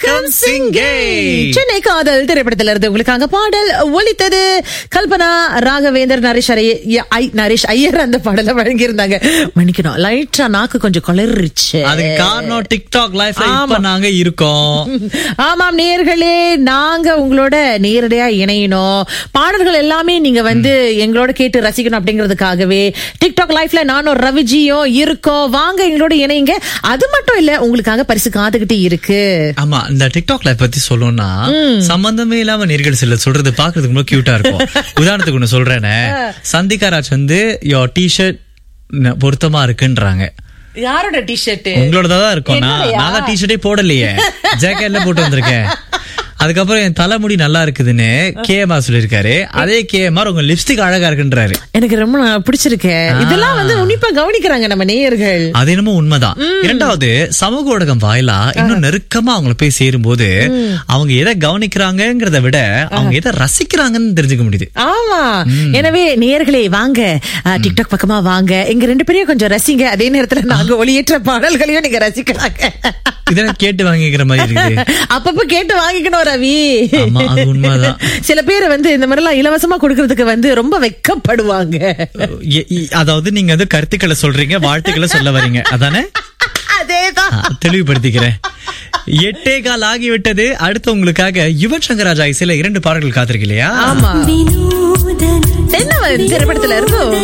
வணக்கம் சிங்கே சென்னை காதல் திரைப்படத்துல இருந்து உங்களுக்காக பாடல் ஒலித்தது கல்பனா ராகவேந்தர் நரேஷ் ஐய- ஐ- நரேஷ் ஐயர் அந்த பாடலை வழங்கியிருந்தாங்க மன்னிக்கணும் லைட்டா நாக்கு கொஞ்சம் குளறிச்சு அதுக்கு காரணம் டிக்டாக் லைஃப்ல இப்ப ஆமா. நாங்க இருக்கோம் ஆமாம் நேயர்களே நாங்க உங்களோட நேரடியா இணையணும் பாடல்கள் எல்லாமே நீங்க வந்து எங்களோட கேட்டு ரசிக்கணும் அப்படிங்கிறதுக்காகவே டிக்டாக் லைஃப்ல நானும் ரவிஜியும் இருக்கோம் வாங்க எங்களோட இணையுங்க அது மட்டும் இல்ல உங்களுக்காக பரிசு காத்துக்கிட்டு இருக்கு ஆமா இந்த டிக்டாக் லைஃப் பத்தி சொல்லணும்னா சம்பந்தமே இல்லாம நேர்கள் சில சொல்றது பாக்குறதுக்கு ரொம்ப கியூட்டா இருக்கும் உதாரணத்துக்கு ஒண்ணு சொல்றேனே சந்திகா ராஜ் வந்து யோ டிஷர்ட் பொருத்தமா இருக்குன்றாங்க யாரோட டிஷர்ட் உங்களோட தான் இருக்கும் நான் என்னடையா? நான் தான் டிஷர்ட்டே போடலையே ஜாக்கெட்ல போட்டு வந்திருக்கேன் அதுக்கப்புறம் என் தலைமுடி நல்லா இருக்குதுன்னு கேஎம்ஆர் சொல்லியிருக்காரு அதே கேஎம்ஆர் உங்க லிப்ஸ்டிக் அழகா இருக்குன்றாரு எனக்கு ரொம்ப நான் பிடிச்சிருக்கு இதெல்லாம் வந்து உன்னிப்பா கவனிக்கிறாங்க நம்ம நேயர்கள் அது என்னமோ உண்மைதான் இரண்டாவது சமூக ஊடகம் வாயிலா இன்னும் நெருக்கமா அவங்கள போய் சேரும்போது அவங்க எதை கவனிக்கிறாங்கங்கிறத விட அவங்க எதை ரசிக்கிறாங்கன்னு தெரிஞ்சுக்க முடியுது ஆமா எனவே நேயர்களே வாங்க அஹ், டிக்டாக் பக்கமா வாங்க எங்க ரெண்டு பேரையும் கொஞ்சம் ரசிங்க அதே நேரத்துல நாங்க ஒளியேற்ற பாடல்களையும் நீங்க ரசிக்கலாங்க இதெல்லாம் கேட்டு வாங்கிக்கிற மாதிரி இருக்குது அப்பப்ப கேட்டு வாங்கிக்கணும் ரவி ஆமா, அது உண்மைதான். சில பேர் வந்து இந்த மாதிரி எல்லாம் இலவசமா கொடுக்கறதுக்கு வந்து ரொம்ப வெக்கப்படுவாங்க எ- இ- அதாவது நீங்க வந்து கருத்துக்களை சொல்றீங்க வாழ்த்துக்களை சொல்ல வரீங்க அதானே அதேதான் ஆ, தெளிவுபடுத்திக்கிறேன் எட்டே கால் ஆகிவிட்டது அடுத்து உங்களுக்காக யுவன் சங்கர் ராஜா இசையில இரண்டு பாடல்கள் காத்திருக்கு இல்லையா ஆமா என்ன திரைப்படத்துல இருந்தோம்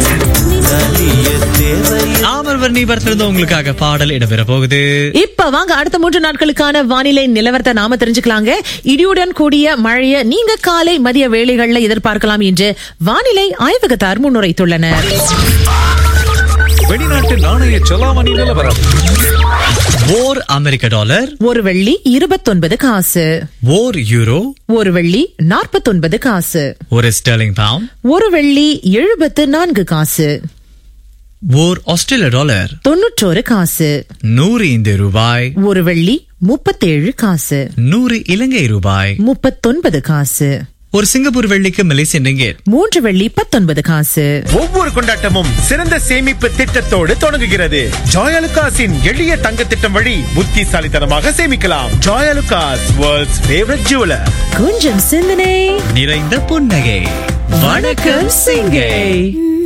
ஆமர்வர்ணி படத்துல இருந்து உங்களுக்காக பாடல் இடம்பெற போகுது இப்ப வாங்க அடுத்த மூன்று நாட்களுக்கான வானிலை நிலவரத்தை நாம தெரிஞ்சுக்கலாங்க இடியுடன் கூடிய மழைய நீங்க காலை மதிய வேளைகள்ல எதிர்பார்க்கலாம் என்று வானிலை ஆய்வகத்தார் முன்னுரைத்துள்ளனர் வெளிநாட்டு நாணய செலாவணி நிலவரம் ஓர் அமெரிக்க டாலர் ஒரு வெள்ளி இருபத்தொன்பது காசு ஓர் யூரோ ஒரு வெள்ளி நாற்பத்தொன்பது காசு ஒரு ஸ்டெர்லிங் பவுண்ட் ஒரு வெள்ளி எழுபத்து நான்கு காசு ஓர் ஆஸ்திரேலிய டாலர் தொன்னூற்றோரு காசு நூறு இந்திய ரூபாய் ஒரு வெள்ளி முப்பத்தேழு காசு நூறு இலங்கை ரூபாய் முப்பத்தொன்பது காசு ஒரு சிங்கப்பூர் வெள்ளிக்கு மலேசிய ரிங்கெட் மூன்று வெள்ளி பத்தொன்பது காசு ஒவ்வொரு கொண்டாட்டமும் சிறந்த சேமிப்பு திட்டத்தோடு தொடங்குகிறது ஜாயலுகாஸின் எளிய தங்க திட்டம் வழி புத்திசாலித்தனமாக சேமிக்கலாம் ஜாயலுகாஸ் வேர்ல்ட்ஸ் ஃபேவரட் ஜுவலர் கொஞ்சம் சிந்தனை நிறைந்த புன்னகை வணக்கம் சிங்கை